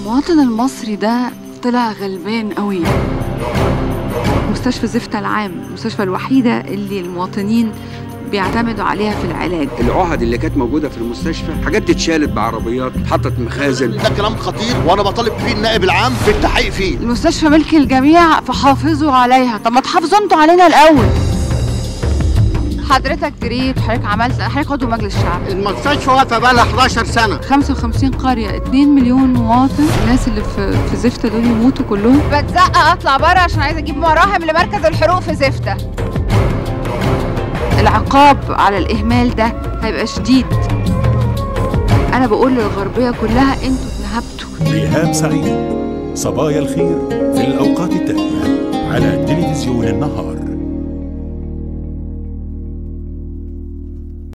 المواطن المصري ده طلع غلبان قوي مستشفى زفتة العام المستشفى الوحيدة اللي المواطنين بيعتمدوا عليها في العلاج العهد اللي كانت موجوده في المستشفى حاجات اتشالت بعربيات اتحطت مخازن ده كلام خطير وانا بطالب فيه النائب العام بالتحقيق فيه المستشفى ملك الجميع فحافظوا عليها طب ما تحافظوا انتوا علينا الاول حضرتك جريت حضرتك عملت حضرتك عضو مجلس الشعب المستشفى واقفه بقى لها 11 سنه 55 قرية 2 مليون مواطن الناس اللي في في زفتة دول يموتوا كلهم بتزقق اطلع بره عشان عايزه اجيب مراهم لمركز الحروق في زفته العقاب على الإهمال ده هيبقى شديد أنا بقول للغربية كلها أنتوا اتنهبتوا ريهام سعيد صبايا الخير في الأوقات التالية على تلفزيون النهار